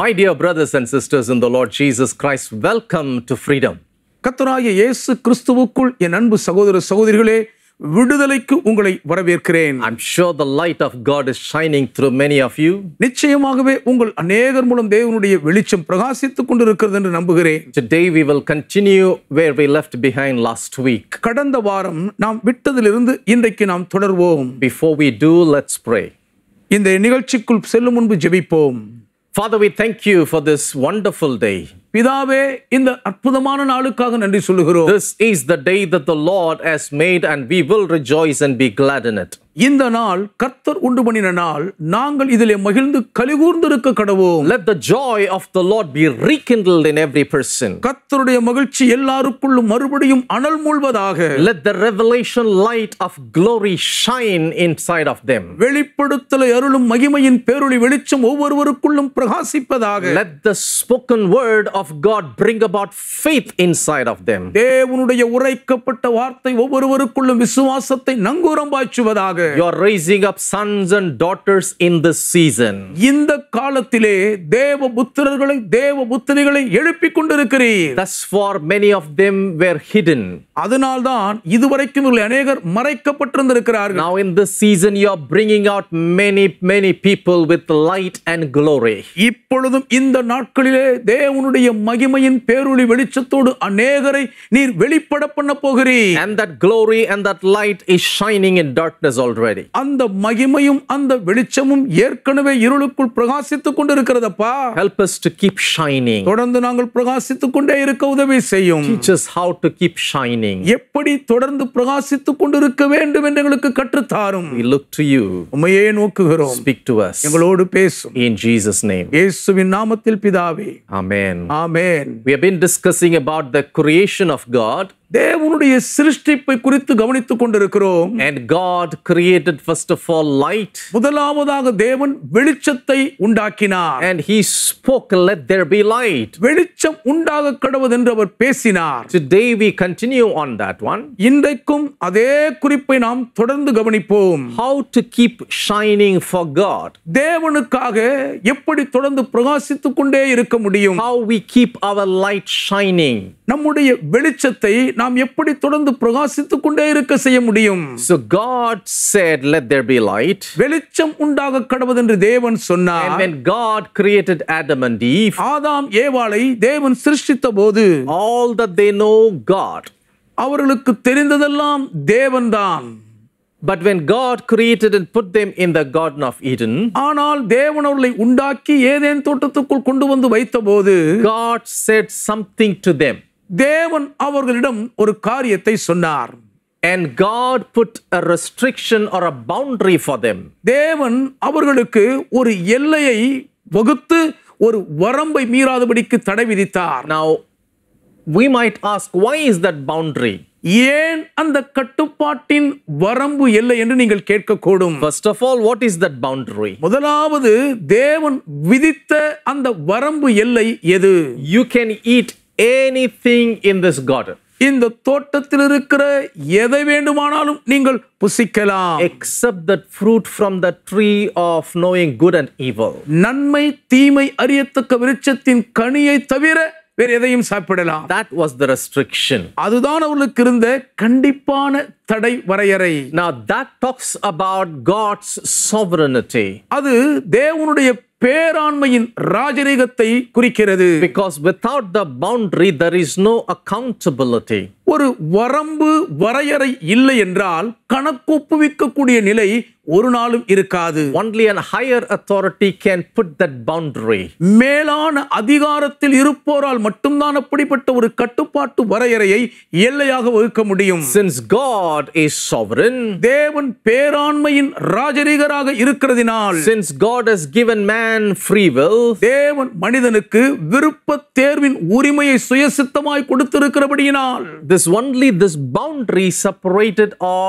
My dear brothers and sisters in the Lord Jesus Christ, welcome to freedom. கர்த்தராகிய இயேசு கிறிஸ்துவுக்குள் என் அன்பு சகோதர சகோதரிகளே விடுதலைக்கு உங்களை வரவேற்கிறேன் I'm sure the light of God is shining through many of you. நிச்சயமாகவே உங்கள் அநேகர் மூலம் தேவனுடைய வெளிச்சம் பிரகாசித்துக் கொண்டிருக்கிறது என்று நம்புகிறேன் Today we will continue where we left behind last week. கடந்த வாரம் நாம் விட்டதிலிருந்து இன்றைக்கு நாம் தொடர்வோம் Before we do, let's pray. இந்த நிகழ்ச்சிக்குள் செல்லும் முன்பு ஜெபிப்போம் Father, we thank you for this wonderful day. பிதாவே இந்த அற்புதமான நாளுக்காக நன்றி சொல்லுகிறோம் This is the day that the Lord has made, and we will rejoice and be glad in it. இந்த நாள் கர்த்தர் உண்டு பண்ணின நாள் நாங்கள் இதிலே மகிழ்ந்து கலிகூர்ந்திருக்க கடவோம் Let the joy of the Lord be rekindled in every person. கர்த்தருடைய மகிழ்ச்சி எல்லாருக்குள்ளும் மறுபடியும் அனல் மூழ்வதாக Let the revelation light of glory shine inside of them. வெளிப்படுத்தலை அருளும் மகிமையின் பேரொளி வெளிச்சம் ஒவ்வொருவருக்குள்ளும் பிரகாசிப்பதாக Let the spoken word of God bring about faith inside of them. தேவனுடைய உரைக்கப்பட்ட வார்த்தை ஒவ்வொருவருக்குள்ளும் விசுவாசத்தை நங்கூரம் பாய்ச்சுவதாக You are raising up sons and daughters in this season. இந்த காலத்திலே தேவ புத்திரர்களை தேவ புத்திரிகளை எழுப்பிக் கொண்டிருக்கிறீர் Thus far, many of them were hidden. அதனால்தான் இதுவரைக்கும் இவர்கள் அநேகர் மறைக்கப்பட்டிருந்திருக்கிறார்கள் Now, in this season, you are bringing out many, many people with light and glory. இப்பொழுதும் இந்த நாட்களிலே தேவனுடைய மகிமையின் பேரொளி வெளிச்சத்தோடு அநேகரை நீர் வெளிப்பட பண்ண போகிறீர் And that glory and that light is shining in darkness already. அந்த மகிமையும் அந்த வெளிச்சமும் ஏற்கனவே இருளுக்குள் பிரகாசித்துக் கொண்டிருக்கிறதப்பா Help us to keep shining. தொடர்ந்து நாங்கள் பிரகாசித்துக் கொண்டே இருக்க உதவி செய்யும் Teach us how to keep shining. எப்படி தொடர்ந்து பிரகாசித்துக் கொண்டிருக்க வேண்டும் என்று எங்களுக்கு கற்றுத்தாரும் We look to you. உண்மையே நோக்குகிறோம் Speak to us. எங்களோடு பேசும் In Jesus' name. இயேசுவின் நாமத்தில் பிதாவே Amen. Amen We have been discussing about the creation of God, தேவனுடைய சிருஷ்டிப்பை குறித்து கவனித்துக் கொண்டிருக்கிறோம் and God created first of all light, முதலாவதாக தேவன் வெளிச்சத்தை உண்டாக்கினார் and He spoke, Let there be light. வெளிச்சம் உண்டாக கடவுது என்று அவர் பேசினார் Today we continue on that one. இன்றைக்கும் அதே குறிப்பை நாம் தொடர்ந்து கவனிப்போம் How to keep shining for God. தேவனுக்காக எப்படி தொடர்ந்து பிரகாசித்துக் கொண்டே இருக்க முடியும் How we keep our light shining. நம்முடைய வெளிச்சத்தை நாம் எப்படி தொடர்ந்து பிரகாசித்துக் கொண்டே இருக்க செய்ய முடியும் So God said, Let there be light. வெளிச்சம் உண்டாக கடவுது என்று தேவன் And சொன்னார் when God created Adam and Eve, ஆதாம் ஏவாளை தேவன் சிருஷ்டித்த போது all that they know God. அவர்களுக்கு தெரிந்ததெல்லாம் தேவன்தான் But when God created and put them in the Garden of Eden, ஆனால் தேவன் அவர்களை உண்டாக்கி ஏதேன் தோட்டத்துக்குள் கொண்டு வந்து வைத்தபோது God said something to them. தேவன் அவர்களிடம் ஒரு காரியத்தை சொன்னார் And God put a restriction or a boundary for them. தேவன் அவர்களுக்கு ஒரு எல்லையை வகுத்து ஒரு வரம்பை மீறாதபடிக்கு தடை விதித்தார் Now, we might ask, why is that boundary? ஏன் அந்த கட்டுப்பாட்டின் வரம்பு எல்லை என்று நீங்கள் கேட்கக்கூடும் First of all, what is that boundary? முதலாவது தேவன் விதித்த அந்த வரம்பு எல்லை எது You can eat anything in this garden இந்த தோட்டத்தில் இருக்கிற எதை வேண்டுமானாலும் நீங்கள் புசிக்கலாம் except that fruit from the tree of knowing good and evil. நன்மை தீமை அறியத்தக்க விருட்சத்தின் கனியை தவிர வேற எதையும் சாப்பிடலாம் That was the restriction. அதுதான் அவர்களுக்கு இருந்த கண்டிப்பான தடை வரையறை Now, that talks about God's sovereignty. அது தேவனுடைய பேராண்மையின் ராஜரீகத்தை குறிக்கிறது Because without the boundary, there is no accountability. ஒரு வரம்பு வரையறை இல்லை என்றால் கணக்கொப்புவிக்கக்கூடிய நிலை ஒரு நாளும் இருக்காது Only a higher authority can put that boundary. மேலான அதிகாரத்தில் இருப்போரால் மட்டும்தான் அப்படிப்பட்ட ஒரு கட்டுப்பாட்டு வரையறையை எல்லையாக வகுக்க முடியும் Since God is sovereign, தேவன் பேராண்மையின் ராஜரீகராக இருக்கிறதினால் since God has given man free will, தேவன் மனிதனுக்கு விருப்ப தேர்வின் உரிமையை சுயசித்தமாய் கொடுத்திருக்கிறபடியினால் this only this boundary separated or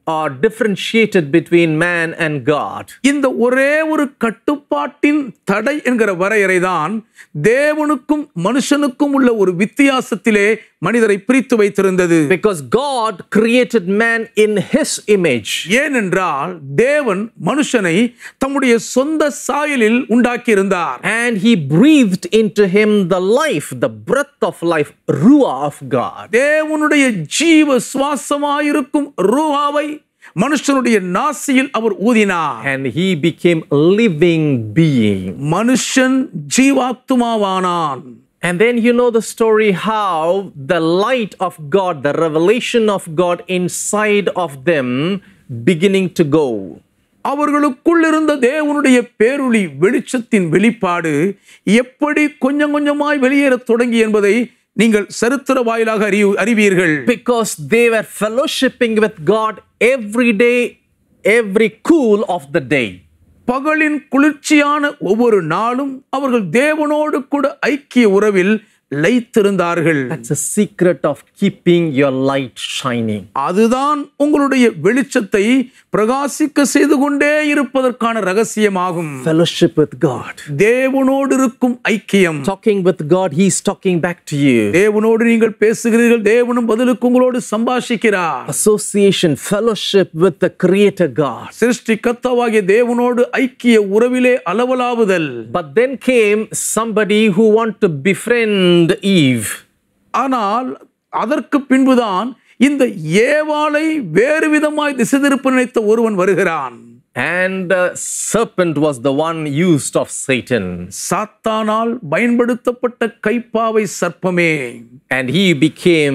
are differentiated between man and God. இந்த ஒரே ஒரு கட்டுப்பாட்டின் தடை என்கிற வரையறை தான் தேவனுக்கும் மனுஷனுக்கும் உள்ள ஒரு வித்தியாசத்திலே மனிதரை பிரித்து வைத்திருந்தது Because God created man in his image. ஏனென்றால் தேவன் மனுஷனை தம்முடைய சொந்த சாயலில் உண்டாக்கியிருந்தார் And he breathed into him the life, the breath of life, Ruah of God. தேவனுடைய ஜீவ சுவாசமாயிருக்கும் ரூஹாவை மனுஷனுடைய நாசியில் அவர் ஊதினார் And he became a living being. மனுஷன் ஜீவாத்துமாவானான் And then you know the story how the light of God, the revelation of God inside of them beginning to go. அவர்களுக்குள் இருந்த தேவனுடைய பேருளி வெளிச்சத்தின் வெளிப்பாடு எப்படி கொஞ்சம் கொஞ்சமாய் வெளியேறத் தொடங்கி என்பதை நீங்கள் சரித்திர வாயிலாக அறி அறிவீர்கள் Because they were fellowshipping with God every day, every cool of the day. பகலின் குளிர்ச்சியான ஒவ்வொரு நாளும் அவர்கள் தேவனோடு கூட ஐக்கிய உறவில் லைத்திருந்தார்கள் That's a secret of keeping your light shining. அதுதான் உங்களுடைய வெளிச்சத்தை பிரகாசிக்க செய்து கொண்டே இருப்பதற்கான ரகசியமாகும் Fellowship with God. தேவனோடு இருக்கும் ஐக்கியம் Talking with God, He's talking back to you. தேவனோடு நீங்கள் பேசுகிறீர்கள் தேவனும் பதிலுக்கு உங்களோடு சம்பாஷிக்கிறார் Association, fellowship with the Creator God. சிருஷ்டி கத்தவாகிய தேவனோடு ஐக்கிய உறவிலே அளவலாவுதல் But then came somebody who want to befriend Eve. ஆனால் அதற்கு பின்புதான் இந்த ஏவாளை வேறு விதமாய் திசை திருப்ப நினைத்த ஒருவன் வருகிறான் And the serpent was the one used of Satan. சாத்தானால் பயன்படுத்தப்பட்ட கைப்பாவை சர்ப்பமே And he became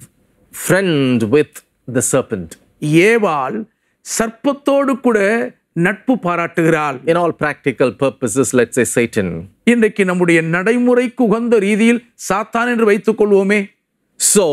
friend with the serpent. ஏவாள் சர்ப்பத்தோடு கூட நட்பு பாராட்டுகிறாள் In all practical purposes, let's say Satan. இன்றைக்கு நம்முடைய நடைமுறைக்கு உகந்த ரீதியில் சாத்தான் என்று வைத்துக் கொள்வோமே So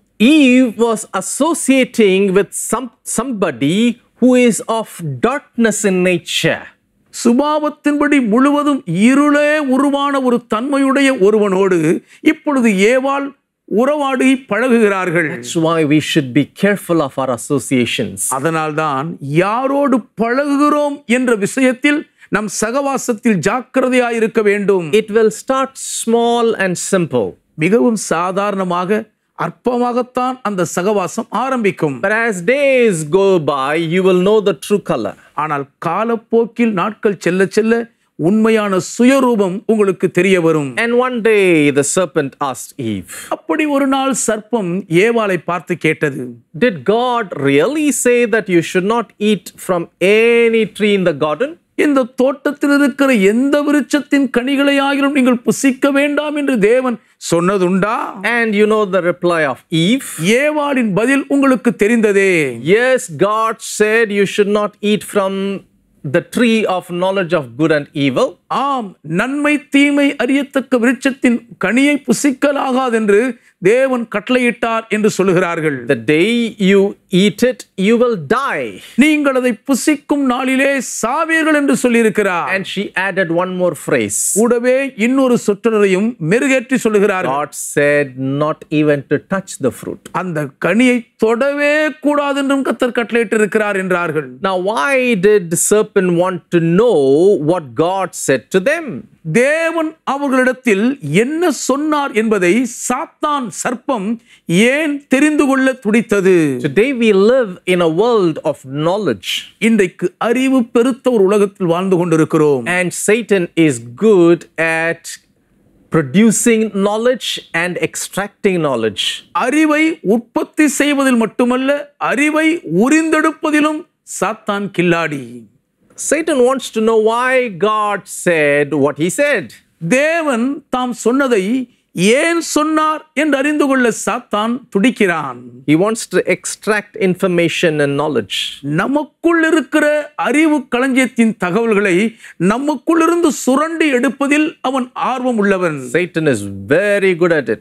Eve was associating with some somebody who is of darkness in nature. சுபாவத்தின்படி முழுவதும் இருளே உருவான ஒரு தன்மையுடைய ஒருவனோடு இப்பொழுது ஏவாள் உறவாடி பழகுகிறார்கள் That's why we should be careful of our associations. அதனால்தான் யாரோடு பழகுகிறோம் என்ற விஷயத்தில் நம் சகவாசத்தில் ஜாக்கிரதையாயிருக்க வேண்டும் It will start small and simple. மிகவும் சாதாரணமாக அற்பமாகத்தான் அந்த சகவாசம் ஆரம்பிக்கும் But as days go by, you will know the true color. ஆனால் காலப்போக்கில் நாட்கள் செல்ல செல்ல உண்மையான சுயரூபம் உங்களுக்கு தெரிய வரும் And one day the serpent asked Eve, அப்படி ஒரு நாள் சர்ப்பம் ஏவாளை பார்த்து கேட்டது Did God really say that you should not eat from any tree in the garden? இந்த தோட்டத்தில் இருக்கிற எந்த விருட்சத்தின் கனிகளை ஆகிலும் நீங்கள் புசிக்க வேண்டாம் என்று தேவன் சொன்னதுண்டா And you know the reply of Eve? ஏவாளின் பதில் உங்களுக்கு தெரிந்ததே Yes, God said you should not eat from the tree of knowledge of good and evil. ஆம் நன்மை தீமை அறியத்தக்க விருட்சத்தின் கனியை புசிக்கலாகாதென்று தேவன் கட்டளையிட்டார் என்று சொல்லுகிறார்கள் The day you eat it, you will die. நீங்கள் அதை புசிக்கும் நாளிலே சாவீர்கள் என்று சொல்லியிருக்கிறார் And she added one more phrase கூடவே இன்னொரு சொற்றொடரையும் மெருகேற்றி சொல்லுகிறார் God said not even to touch the fruit. அந்த கனியை தொடவே கூடாது என்றும் கத்தர் கட்டளையிட்டு இருக்கிறார் என்றார்கள் Now, why did the serpent want to know what God said to them? தேவன் அவர்களிடத்தில் என்ன சொன்னார் என்பதை சாத்தான் சர்ப்பம் ஏன் தெரிந்து கொள்ள துடித்தது Today, we live in a world of knowledge, இன்றைக்கு அறிவு பெருத்த ஒரு உலகத்தில் வாழ்ந்து கொண்டிருக்கிறோம் and Satan is good at producing knowledge and extracting knowledge. அறிவை உற்பத்தி செய்வதில் மட்டுமல்ல அறிவை உரிந்தெடுப்பதிலும் சாத்தான் கில்லாடி Satan wants to know why God said what he said. தேவன் தாம் சொன்னதை ஏன் சொன்னார் என்று அறிந்து கொள்ள சாத்தான் துடிக்கிறான் He wants to extract information and knowledge. நமக்குள் இருக்கிற அறிவு களஞ்சியத்தின் தகவல்களை நமக்குள்ளிருந்து சுரண்டி எடுப்பதில் அவன் ஆர்வம் உள்ளவன் Satan is very good at it.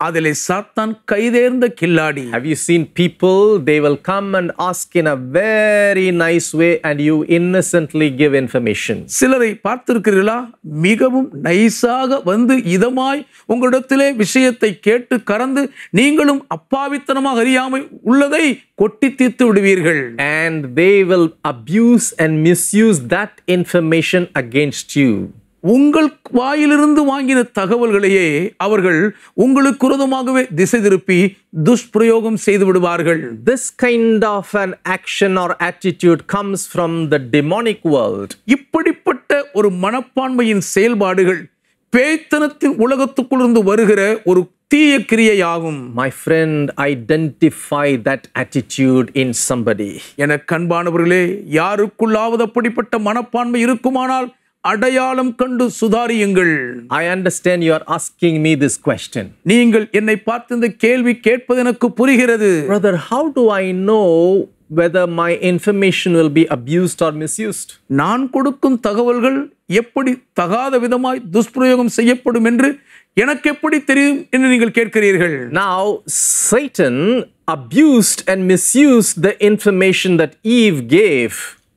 அதிலே சாத்தான் கைதேர்ந்த கில்லாடி Have you seen people? They will come and ask in a very nice way, and you innocently give information. சிலரை பார்த்திருக்கிறீர்களா மிகவும் நைஸாக வந்து இதமாய் உங்களிடத்திலே விஷயத்தை கேட்டு கறந்து நீங்களும் அப்பாவித்தனமாக அறியாமல் உள்ளதை கொட்டி தீர்த்து விடுவீர்கள் And they will abuse and misuse that information against you. உங்கள் வாயிலிருந்து வாங்கின தகவல்களையே அவர்கள் உங்களுக்கு விரோதமாகவே திசை திருப்பி துஷ்பிரயோகம் செய்து விடுவார்கள் This kind of an action or attitude comes from the demonic world. இப்படிப்பட்ட ஒரு மனப்பான்மையின் செயல்பாடுகள் பேய்த்தனத்தின் உலகத்துக்குள்ளிருந்து வருகிற ஒரு தீய கிரியையாகும் My friend, identify that attitude in somebody. என கண்பானவர்களே யாருக்குள்ளாவது அப்படிப்பட்ட மனப்பான்மை இருக்குமானால் அடையாளம் கண்டு சுதாரியுங்கள் I understand you are asking me this question. நீங்கள் என்னை பார்த்து இந்த கேள்வி கேட்பது எனக்கு புரிகிறது Brother, how do I know whether my information will be abused or misused? நான் கொடுக்கும் தகவல்கள் எப்படி தகாத விதமாய் துஷ்பிரயோகம் செய்யப்படும் என்று எனக்கு எப்படி தெரியும் என்று நீங்கள் கேட்கிறீர்கள் Now, Satan abused and misused the information that Eve gave.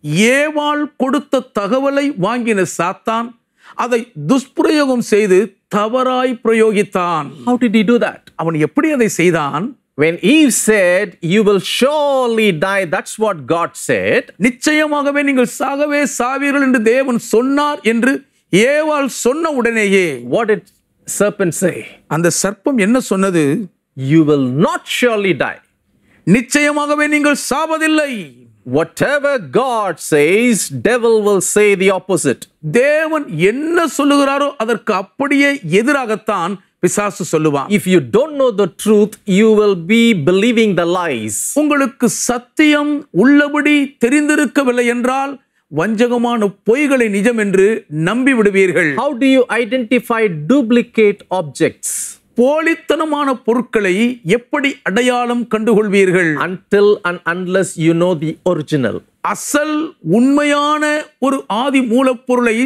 ஏவாள் கொடுத்த தகவலை வாங்கின சாத்தான் அதை துஷ்பிரயோகம் செய்து தவறாய் பிரயோகித்தான் How did he do that? அவன் எப்படி அதை செய்தான் When Eve said, You will surely die, that's what God said. நிச்சயமாகவே நீங்கள் சாகவே சாவீர்கள் என்று தேவன் சொன்னார் என்று ஏவாள் சொன்ன உடனேயே What did serpent say? அந்த சர்ப்பம் என்ன சொன்னது You will not surely die. நிச்சயமாகவே நீங்கள் சாவதில்லை Whatever God says, devil will say the opposite. தேவன் என்ன சொல்லுகிறாரோ அதற்கு அப்படியே எதிராகத்தான் பிசாசு சொல்லுவான் If you don't know the truth, you will be believing the lies. உங்களுக்கு சத்தியம் உள்ளபடி தெரிந்திருக்கவில்லை என்றால் வஞ்சகமான பொய்களை நிஜம் என்று நம்பி விடுவீர்கள் How do you identify duplicate objects? போலித்தனமான பொருட்களை எப்படி அடையாளம் கண்டுகொள்வீர்கள் Until and unless you know the original. அசல் உண்மையான ஒரு ஆதி மூலப்பொருளை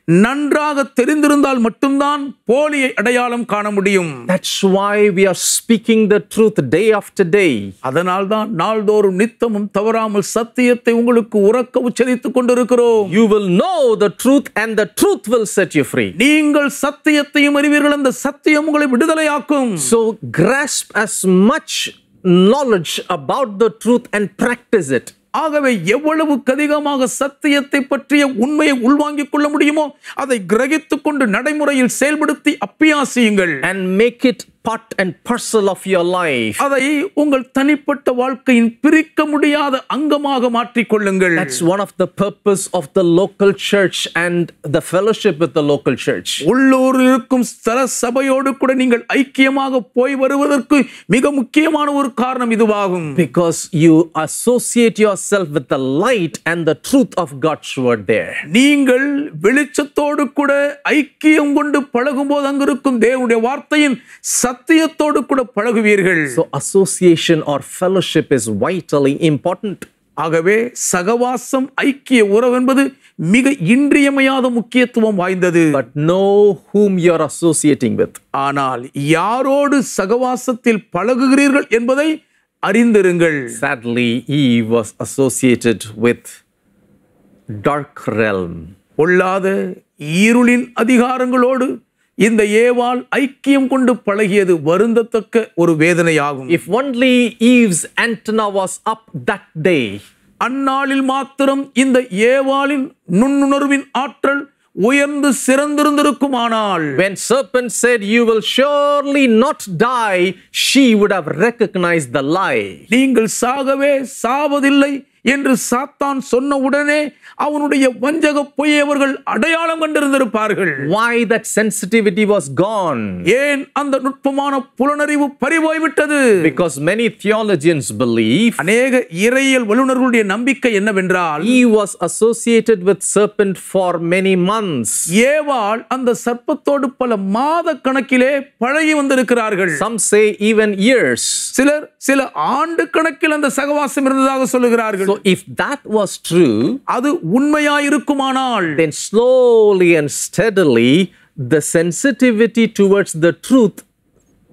நன்றாக தெரிந்திருந்தால் மட்டும்தான் போலியை அடையாளம் காண முடியும் That's why we are speaking the truth day after day. அதனால்தான் நாள்தோறும் நித்தமும் தவறாமல் சத்தியத்தை உங்களுக்கு உறக்க உச்சரித்துக் கொண்டிருக்கிறோம் You will know the truth, and the truth will set you free. நீங்கள் சத்தியத்தையும் அறிவீர்கள் அந்த சத்தியம் உங்களை விடுதலையாக்கும் So grasp as much knowledge about the truth and practice it. ஆகவே எவ்வளவுக்கு அதிகமாக சத்தியத்தை பற்றிய உண்மையை உள்வாங்கிக் கொள்ள முடியுமோ அதை கிரகித்துக் கொண்டு நடைமுறையில் செயல்படுத்தி அப்பியாசியுங்கள் and make it part and parcel of your life. அதை உங்கள் தனிப்பட்ட வாழ்க்கையின் பிரிக்க முடியாத அங்கமாக மாற்றிக்கொள்ளுங்கள் That's one of the purpose of the local church and the fellowship with the local church. உள்ளூரில் இருக்கும் ஸ்தல சபையோடு கூட நீங்கள் ஐக்கியமாக போய் வருவதற்கு மிக முக்கியமான ஒரு காரணம் இதுவாகும் Because you associate yourself with the light and the truth of God's word there. நீங்கள் வெளிச்சத்தோடு கூட ஐக்கியம் கொண்டு பழகும்போது அங்கிருக்கும் தேவனுடைய வார்த்தையின் சத்தியத்தோடு கூட பழகுவீர்கள் So association or fellowship is vitally important. ஆகவே சகவாசம் ஐக்கிய உறவு என்பது மிக இன்றியமையாத முக்கியத்துவம் வாய்ந்தது But know whom you're associating with. ஆனால் யாரோடு சகவாசத்தில் பழகுகிறீர்கள் என்பதை அறிந்திருங்கள் Sadly, Eve was associated with dark realm. பொல்லாத இருளின் அதிகாரங்களோடு இந்த ஏவாள் ஐக்கியம் கொண்டு பழகியது வருந்தத்தக்க ஒரு வேதனையாகும் If only Eve's antenna was up that day, அந்நாளில் மாத்திரம் இந்த ஏவாளின் நுண்ணுணர்வின் ஆற்றல் உயர்ந்து சிறந்திருந்திருக்குமானால் when serpent said, You will surely not die, she would have recognized the lie. நீங்கள் சாகவே சாவதில்லை என்று சாத்தான் சொன்ன உடனே அவனுடைய வஞ்சக பொய்யை அவர்கள் அடையாளம் கண்டிருந்திருப்பார்கள் Why that sensitivity was gone? ஏன் அந்த நுட்பமான புலனறிவு பறிபோய்விட்டது Because many theologians believe அநேக இறையியல் வல்லுநர்களுடைய நம்பிக்கை என்னவென்றால் Eve was associated with serpent for many months. ஏவாள் அந்த சர்ப்பத்தோடு பல மாத கணக்கிலே பழகி வந்திருக்கிறார்கள் Some say even years. சிலர் சில ஆண்டு கணக்கில் அந்த சகவாசம் இருந்ததாக சொல்லுகிறார்கள் So if that was true, அது உண்மையாயிருக்குமானால் then slowly and steadily the sensitivity towards the truth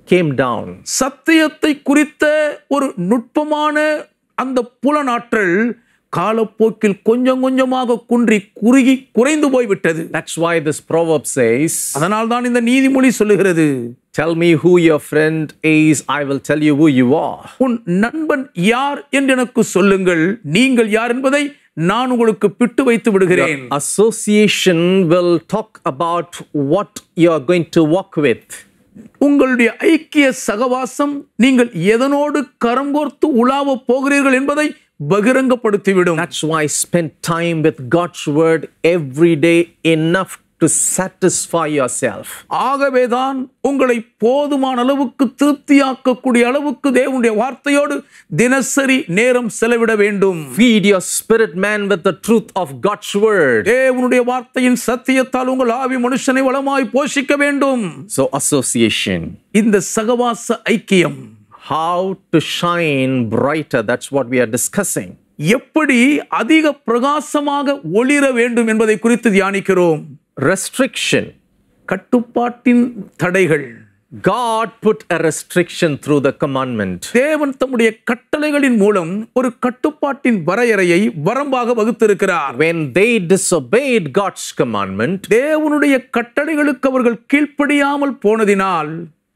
came down. சத்தியத்தை குறித்த ஒரு நுட்பமான அந்த புலனாற்றல் காலப்போக்கில் கொஞ்சம் கொஞ்சமாக குன்றி குறுகி குறைந்து போய்விட்டது That's why this proverb says, அதனால் தான் இந்த நீதிமொழி சொல்லுகிறது Tell me who your friend is, I will tell you who you are. உன் நண்பன் யார் என்று எனக்கு சொல்லுங்கள் நீங்கள் யார் என்பதை நான் உங்களுக்கு பிட்டு வைத்து விடுகிறேன் Association will talk about what you are going to walk with. உங்களுடைய ஐக்கிய சகவாசம் நீங்கள் எதனோடு கரம் கோர்த்து உலாவ போகிறீர்கள் என்பதை பகிரங்கப்படுத்திவிடும் That's why spend time with God's word every day enough to satisfy yourself. ஆகவேதான் உங்களை போதுமான அளவுக்கு திருப்தியாக்கக்கூடிய அளவுக்கு தேவனுடைய வார்த்தையோடு தினசரி நேரம் செலவிட வேண்டும் Feed your spirit man with the truth of God's word. தேவனுடைய வார்த்தையின் சத்தியத்தால் உங்கள் ஆவி மனுஷனை வளமாய் போஷிக்க வேண்டும் So, association. இந்த சகவாச ஐக்கியம் How to shine brighter. That's what we are discussing. எப்படி அதிக பிரகாசமாக ஒளிர வேண்டும் என்பதை குறித்து தியானிக்கிறோம் Restriction. கட்டுப்பாட்டின் தடைகள் God put a restriction through the commandment. தேவன் தம்முடைய கட்டளைகளின் மூலம் ஒரு கட்டுப்பாட்டின் வரையறையை வரம்பாக வகுத்திருக்கிறார் When they disobeyed God's commandment, தேவனுடைய கட்டளைகளுக்கு அவர்கள் கீழ்ப்படியாமல் போனதினால்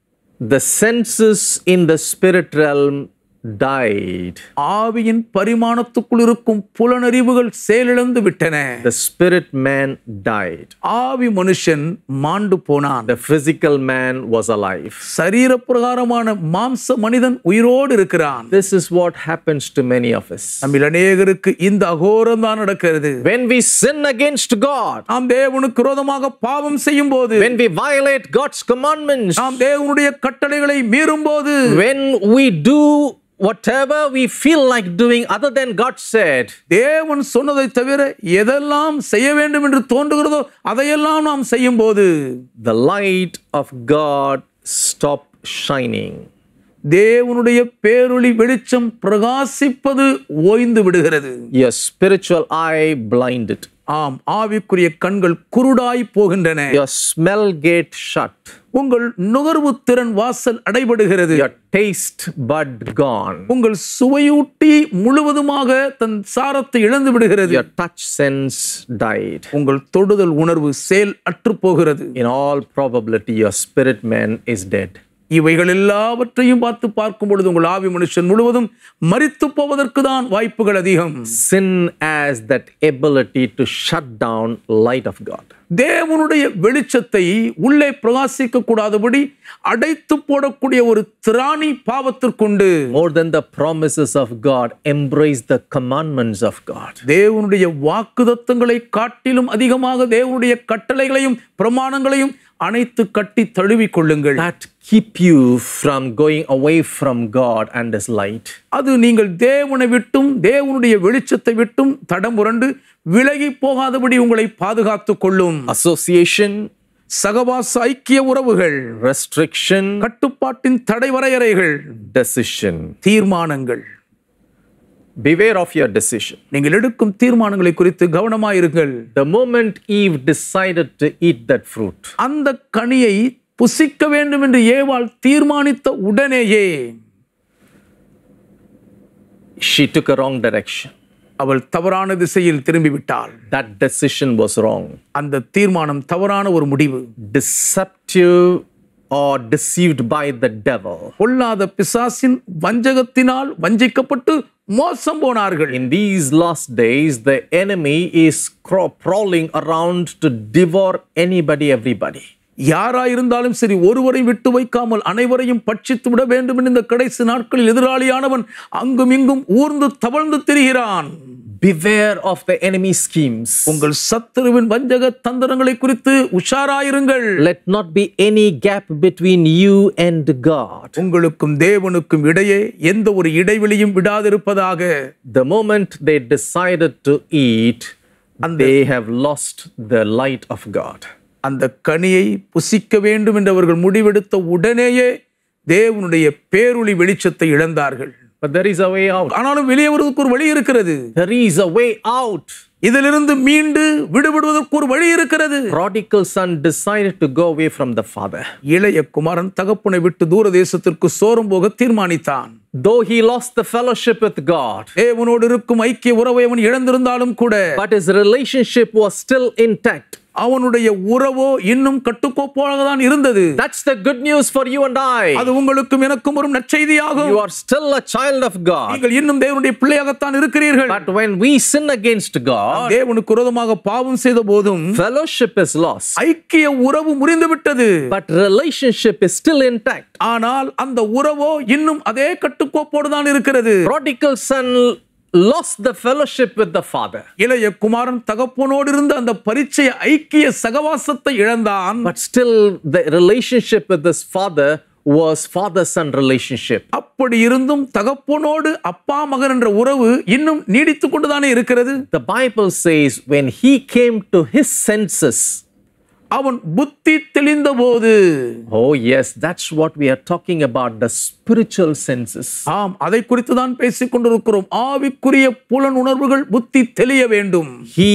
the senses in the spirit realm died. ஆவியின் பரிமாணத்துக்குள் இருக்கும் புலனறிவுகள் செயலிழந்து விட்டன The spirit man died. ஆவி மனுஷன் மாண்டு போனான் The physical man was alive. சரீர பிரகாரமான மாம்ச மனிதன் உயிரோடு இருக்கிறான் This is what happens to many of us. நம்மில் அநேகருக்கு இந்த அகோரம் தான் நடக்கிறது When we sin against God, நாம் தேவனுக்கு விரோதமாக பாவம் செய்யும் போது when we violate God's commandments, நாம் தேவனுடைய கட்டளைகளை மீறும் போது when we do whatever we feel like doing other than God said, தேவன் சொன்னதை தவிர எதெல்லாம் செய்ய வேண்டும் என்று தோன்றுகிறதோ அதையெல்லாம் நாம் செய்யும் போது the light of God stop shining. தேவனுடைய பேரொளி வெளிச்சம் பிரகாசிப்பது ஓய்ந்து விடுகிறது Your spiritual eye blinded. ஆம் ஆவிக்குரிய கண்கள் குருடாய் போகின்றன Your smell gate shut. உங்கள் நுகர்வு திறன் வாசல் அடைபடுகிறது Your taste bud gone. உங்கள் சுவையூட்டி முழுவதுமாக தன் சாரத்தை இழந்து விடுகிறது Your touch sense died. உங்கள் தொடுதல் உணர்வு செயல் அற்று போகிறது In all probability, your spirit man is dead. இவைகள் எல்லாவற்றையும் பார்த்து பார்க்கும் பொழுது உங்கள் ஆவி மனுஷன் முழுவதும் மரித்து போவதற்கு தான் வாய்ப்புகள் அதிகம் Sin has that ability to shut down light of God. தேவனுடைய வெளிச்சத்தை உள்ளே பிரகாசிக்க கூடாதபடி அடைத்து போடக்கூடிய ஒரு திராணி பாவத்திற்குண்டு More than the promises of God, embrace the commandments of God. தேவனுடைய வாக்குதத்தங்களை காட்டிலும் அதிகமாக தேவனுடைய கட்டளைகளையும் பிரமாணங்களையும் அனைத்து கட்டி தழுவிக் கொள்ளுங்கள் That keep you from going away from God and His light. அது நீங்கள் தேவனை விட்டும் தேவனுடைய வெளிச்சத்தை விட்டும் தடம் புரண்டு விலகி போகாதபடி உங்களை பாதுகாத்துக் கொள்ளும் Association, சகவாச ஐக்கிய உறவுகள் restriction, கட்டுப்பாட்டின் தடை வரையறைகள் decision. தீர்மானங்கள் Beware of your decision. நீங்கள் எடுக்கும் தீர்மானங்களை குறித்து கவனமாயிருங்கள் The moment Eve decided to eat that fruit, அந்த கனியை புசிக்க வேண்டும் என்று ஏவாள் தீர்மானித்த உடனேயே she took a wrong direction. அவள் தவறான திசையில் திரும்பிவிட்டாள் That decision was wrong. அந்த தீர்மானம் தவறான ஒரு முடிவு Deceptive or deceived by the devil. பொல்லாத பிசாசின் வஞ்சகத்தினால் வஞ்சிக்கப்பட்டு மோசம் போனார்கள் In these last days, the enemy is craw- prowling around to devour anybody, everybody. யாராயிருந்தாலும் சரி ஒருவரையும் விட்டு வைக்காமல் அனைவரையும் பட்சித்து விட வேண்டும் என்று இந்த கடைசி நாட்களில் எதிராளியானவன் அங்கும் இங்கும் ஊர்ந்து தவழ்ந்து திரிகிறான் Beware of the enemy schemes. உங்கள் சத்துருவின் வஞ்சக தந்திரங்களை குறித்து உஷாராயிருங்கள் Let not be any gap between you and God. உங்களுக்கும் தேவனுக்கும் இடையே எந்த ஒரு இடைவெளியும் விடாதிருப்பதாக The moment they decided to eat, they have lost the light of God. அந்த கனியை புசிக்க வேண்டும் என்று அவர்கள் முடிவெடுத்த உடனேயே தேவனுடைய பேருளி வெளிச்சத்தை இழந்தார்கள் But there is a way out. ஆனாலும் வெளியே வருவதற்கு ஒரு வழி இருக்கிறது There is a way out. இதிலிருந்து மீண்டு விடுபடுவதற்கு ஒரு வழி இருக்கிறது Prodigal son decided to go away from the father. இளைய குமாரன் தகப்பனை விட்டு தூர தேசத்திற்கு சோரம் போக தீர்மானித்தான் Though he lost the fellowship with God, தேவனோடு இருக்கும் ஐக்கிய உறவை அவன் இழந்திருந்தாலும் கூட but his relationship was still intact. அவனுடைய உறவோ இன்னும் கட்டுக்கோப்பாக தான் இருந்தது That's the good news for you and I. அது உங்களுக்கும் எனக்கும் ஒரு நற்செய்தியாகும் You are still a child of God. நீங்கள் இன்னும் தேவனுடைய பிள்ளையாகத்தான் இருக்கிறீர்கள் But when we sin against God, தேவனுக்கு விரோதமாக பாவம் செய்த போதும் fellowship is lost. ஐக்கிய உறவு முறிந்து விட்டது But relationship is still intact. ஆனால் அந்த உறவோ இன்னும் அதே கட்டுக்கோப்போடு தான் இருக்கிறது Prodigal son lost the fellowship with the father. இளைய குமாரன் தகப்பனோடு இருந்த அந்த பரிச்சய ஐக்கிய சகவாசத்தை இழந்தான் But still, the relationship with his father was father son relationship. அப்படி இருந்தும் தகப்பனோடு அப்பா மகன் என்ற உறவு இன்னும் நீடித்துக் கொண்டுதானே இருக்கிறது The Bible says when he came to his senses, அவன் புத்தி தெளிந்த போது oh, yes, that's what we are talking about the spiritual senses. ஆம் அதை குறித்து தான் பேசிக் கொண்டிருக்கிறோம் ஆவிக்குரிய புலன் உணர்வுகள் புத்தி தெளிய வேண்டும் He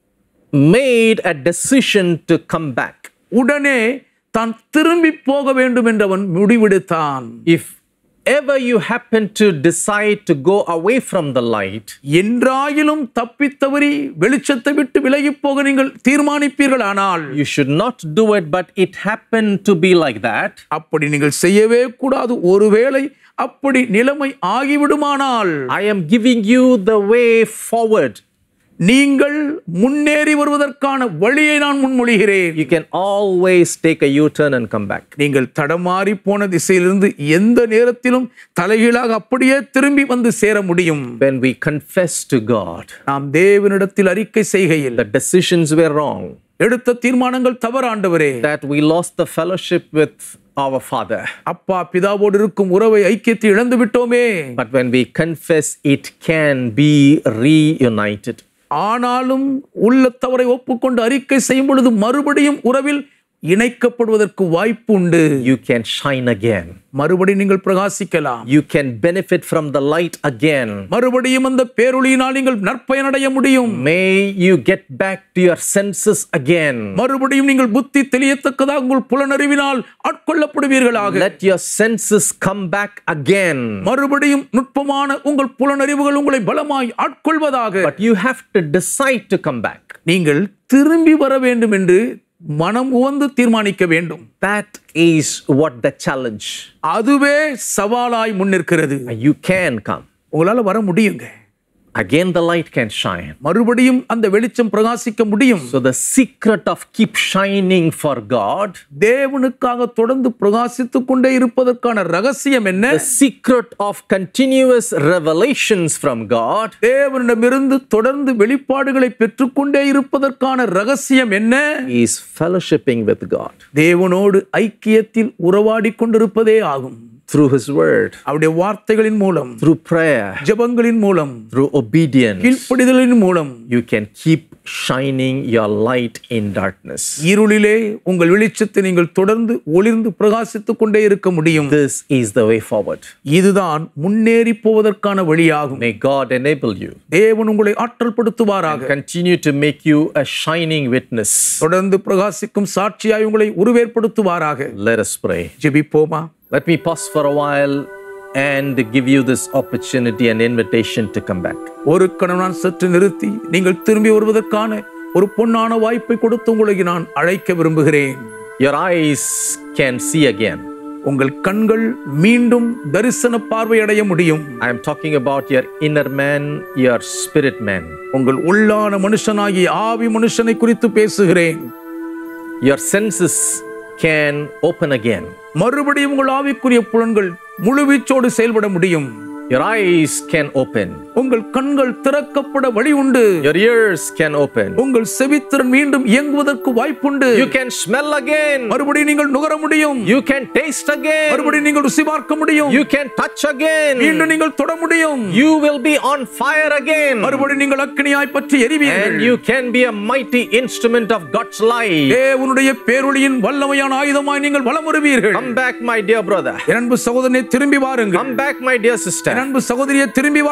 made a decision to come back. உடனே தான் திரும்பி போக வேண்டும் என்று அவன் முடிவெடுத்தான் If ever you happen to decide to go away from the light, என்றாயிலும் தப்பித்தவறி வெளிச்சத்தை விட்டு விலகி போக நீங்கள் தீர்மானிப்பீர்கள் ஆனால் you should not do it, but it happened to be like that. அப்படி நீங்கள் செய்யவே கூடாது ஒருவேளை அப்படி நிலைமை ஆகிவிடுமானால் I am giving you the way forward. நீங்கள் முன்னேறி வருவதற்கான வழியை நான் முன்மொழிகிறேன் You can always take a U turn and come back. நீங்கள் தடமாறி போன திசையிலிருந்து எந்த நேரத்திலும் தலைகீழாக அப்படியே திரும்பி வந்து சேர முடியும் When we confess to God, நாம் தேவனிடத்தில் அறிக்கை செய்கையில் the decisions were wrong, எடுத்த தீர்மானங்கள் தவறாண்டவரே that we lost the fellowship with our Father. அப்பா பிதாவோடு இருக்கும் உறவை ஐக்கியத்தை இழந்து விட்டோமே But when we confess, it can be reunited. ஆனாலும் உள்ளத்தவரை ஒப்புக்கொண்டு அறிக்கை செய்யும் பொழுது மறுபடியும் உறவில் இணைக்கப்படுவதற்கு வாய்ப்பு உண்டு You can shine again. மறுபடியும் நீங்கள் பிரகாசிக்கலாம் You can benefit from the light again. மறுபடியும் அந்த பேரொளியினால் நீங்கள் நற்பயனடைய முடியும் May you get back to your senses again. மறுபடியும் நீங்கள் புத்தி தெளியத்தக்கதாக உங்கள் புலனறிவினால் ஆட்கொள்ளப்படுவீர்களாக Let your senses come back again. மறுபடியும் நுட்பமான உங்கள் புலனறிவுகள் உங்களை பலமாய் ஆட்கொள்வதாக But you have to decide to come back. நீங்கள் திரும்பி வர வேண்டும் என்று மனம் உவந்து தீர்மானிக்க வேண்டும் That is what the challenge. அதுவே சவாலாய் முன்னிற்கிறது You can come. உங்களால வர முடியுங்க Again, the light can shine. மறுபடியும் அந்த வெளிச்சம் பிரகாசிக்க முடியும் So, the secret of keep shining for God, தேவனுக்காக தொடர்ந்து பிரகாசித்துக் கொண்டே இருப்பதற்கான ரகசியம் என்ன the secret of continuous revelations from God தேவனிடமிருந்து தொடர்ந்து வெளிப்பாடுகளை பெற்றுக்கொண்டே இருப்பதற்கான ரகசியம் என்ன is fellowshipping with God தேவனோடு ஐக்கியத்தில் உறவாடி கொண்டிருப்பதே ஆகும் through His Word, அவருடைய வார்த்தைகளின் மூலம் through prayer, ஜெபங்களின் மூலம் through obedience. கீழ்ப்படிதலின் மூலம் You can keep shining your light in darkness. இருளிலே உங்கள் வெளிச்சத்தை நீங்கள் தொடர்ந்து ஒளிர்ந்து பிரகாசித்துக் கொண்டே இருக்க முடியும் This is the way forward. இதுதான் முன்னேறி போவதற்கான வழியாகும் May God enable you. தேவன் உங்களை ஆற்றல் படுத்துவாராக Continue to make you a shining witness. தொடர்ந்து பிரகாசிக்கும் சாட்சியாய் உங்களை உருவேற்படுத்துவாராக Let us pray. ஜெபிப்போமா Let me pause for a while and give you this opportunity and invitation to come back. ஒரு கணம் நான் சற்று நிறுத்தி நீங்கள் திரும்பி வருவதற்கான ஒரு பொன்னான வாய்ப்பை கொடுத்து உங்களை நான் அழைக்க விரும்புகிறேன் Your eyes can see again. உங்கள் கண்கள் மீண்டும் தரிசன பார்வையடைய முடியும் I am talking about your inner man, your spirit man. உங்கள் உள்ளான மனுஷனாகி ஆவி மனுஷனை குறித்து பேசுகிறேன் Your senses can open again. மறுபடியும் உங்கள் ஆவிக்குரிய புலன்கள் முழுவீச்சோடு செயல்பட முடியும் Your eyes can open. உங்கள் கண்கள் திறக்கப்பட வழி உண்டு Your ears can open. உங்கள் செவித்திறன் மீண்டும் இயங்குவதற்கு வாய்ப்புண்டு You can smell again. மறுபடியும் நீங்கள் நுகர முடியும் You can taste again. மறுபடியும் நீங்கள் ருசி பார்க்க முடியும் You can touch again. மீண்டும் நீங்கள் தொட முடியும் You will be on fire again. மறுபடியும் நீங்கள் அக்கினியாய் பற்றி எரிவீர்கள் And you can be a mighty instrument of God's light. தேவனுடைய பேரொளியின் வல்லமையான ஆயுதமாய் நீங்கள் வலம் வருவீர்கள் Come back, my dear brother. என் அன்பு சகோதரனை திரும்பி வாருங்கள் Come back, my dear sister. என் அன்பு சகோதரியை திரும்பி வாருங்கள்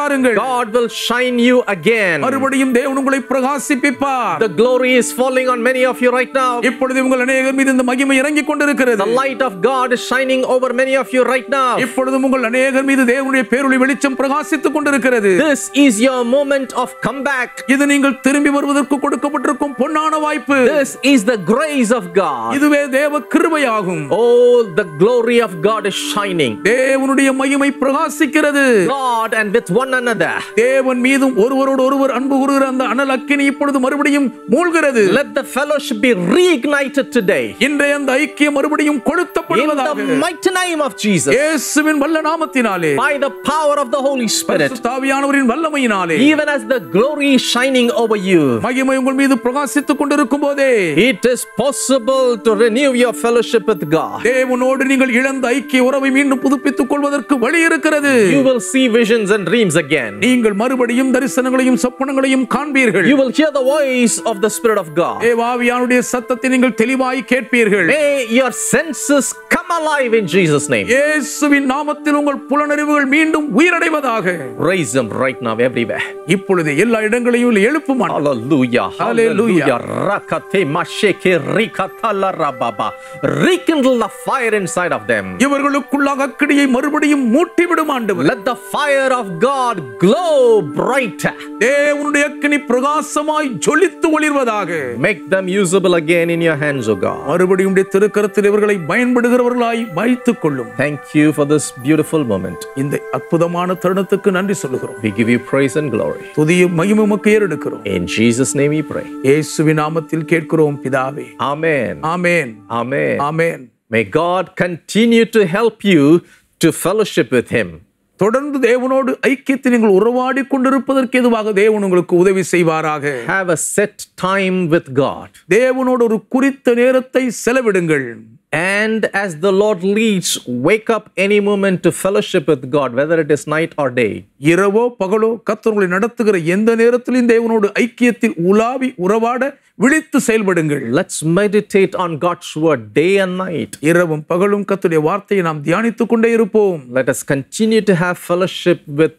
God will shine you again. மறுபடியும் தேவன் உங்களை பிரகாசிப்பிப்பார் The glory is falling on many of you right now. இப்பொழுது உங்கள் அநேகர் மீது இந்த மகிமை இறங்கிக் கொண்டிருக்கிறது The light of God is shining over many of you right now. இப்பொழுதும் உங்கள் அநேகர் மீது தேவனுடைய பேரொளி வெளிச்சம் பிரகாசித்துக் கொண்டிருக்கிறது This is your moment of comeback. இது நீங்கள் திரும்பி வருவதற்கு கொடுக்கப்பட்டிருக்கும் பொன்னான வாய்ப்பு This is the grace of God. இதுவே தேவ கிருபையாகும் Oh, the glory of God is shining. தேவனுடைய மகிமை பிரகாசிக்கிறது God and with one another. தேவன் மீதும் ஒருவரோடு ஒருவர் அன்பு கூறுகிற அந்த அனல் அக்கினி இப்பொழுது மறுபடியும் மூழ்கிறது Let the fellowship be reignited today. இன்றைய அந்த ஐக்கியம் மறுபடியும் In கொளுத்தப்படுவதாக the mighty name of Jesus. இயேசுவின் வல்ல நாமத்தினாலே By the power of the Holy Spirit. தாவியானவரின் வல்லமையினாலே Even as the glory is shining over you. மகிமை உங்கள் மீது பிரகாசித்துக் கொண்டிருக்கும் போதே It is possible to renew your fellowship with God. தேவனோடு நீங்கள் இழந்த ஐக்கிய உறவை மீண்டும் புதுப்பித்துக் கொள்வதற்கு வழி இருக்கிறது You will see visions and dreams again. நீங்கள் மறுபடியும் தரிசனங்களையும் சொப்பனங்களையும் காண்பீர்கள் You will hear the voice of the Spirit of God. தேவாவியானுடைய சத்தத்தை நீங்கள் தெளிவாய் கேட்பீர்கள் May your senses come alive in Jesus' name. இயேசுவின் நாமத்தில் உங்கள் புலனறிவுகள் மீண்டும் உயிரடைவதாக Raise them right now everywhere. இப்பொழுது எல்லா இடங்களையும் எழுப்பும் Hallelujah. Hallelujah. Hallelujah. Rakate masheke rikatala rababa. Rekindle the fire inside of them. இவர்களுக்குள்ளாக அக்கினியை மறுபடியும் மூட்டிவிடும் ஆண்டவர் Let the fire of God glow brighter. தேவனுடைய அக்கினி பிரகாசமாய் ஜொலித்து ஒளிர்வதாக Make them usable again in your hands, O God. மறுபடியும் உடைய திருக்கரத்தில் இவர்களை பயன்படுகிறவர்களாய் வைத்துக் கொள்ளும் Thank you for this beautiful moment. இந்த அற்புதமான தருணத்துக்கு நன்றி சொல்லுகிறோம் We give you praise and glory. புதிய மகிமை உமக்கு ஏறெடுக்கிறோம் In Jesus' name we pray. இயேசுவின் நாமத்தில் கேட்கிறோம் பிதாவே Amen. Amen Amen. Amen May God continue to help you to fellowship with Him. தொடர்ந்து தேவனோடு ஐக்கியத்தை நீங்கள் உறவாடி கொண்டிருப்பதற்கு எதுவாக தேவன் உங்களுக்கு உதவி செய்வாராக Have a set time with God. தேவனோடு ஒரு குறித்த நேரத்தை செலவிடுங்கள் And as the Lord leads, wake up any moment to fellowship with God, whether it is night or day. இரவோ பகலோ கர்த்தர் உங்களை நடத்துகிற எந்த நேரத்திலும் தேவனோடு ஐக்கியத்தில் உலாவி உறவாட விழித்து செயல்படுங்கள் Let's meditate on God's word day and night. இரவும் பகலும் கர்த்தருடைய வார்த்தையை நாம் தியானித்துக் கொண்டே இருப்போம் Let us continue to have fellowship with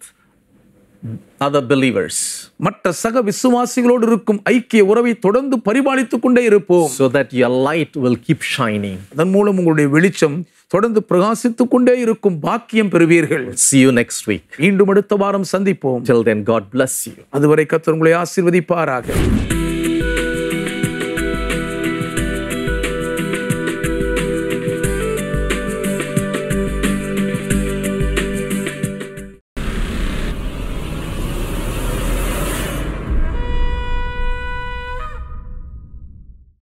other believers மற்ற சக விசுவாசிகளோடு இருக்கும் ஐக்கிய உறவை தொடர்ந்து பரிபாலித்துக் கொண்டே இருப்போம் so that your light will keep shining. அதன் மூலம் உங்களுடைய வெளிச்சம் தொடர்ந்து பிரகாசித்துக் கொண்டே இருக்கும் பாக்கியம் பெறுவீர்கள் See you next week. மீண்டும் அடுத்த வாரம் சந்திப்போம் Till then, God bless you. அதுவரை கர்த்தர் உங்களை ஆசீர்வதிப்பாராக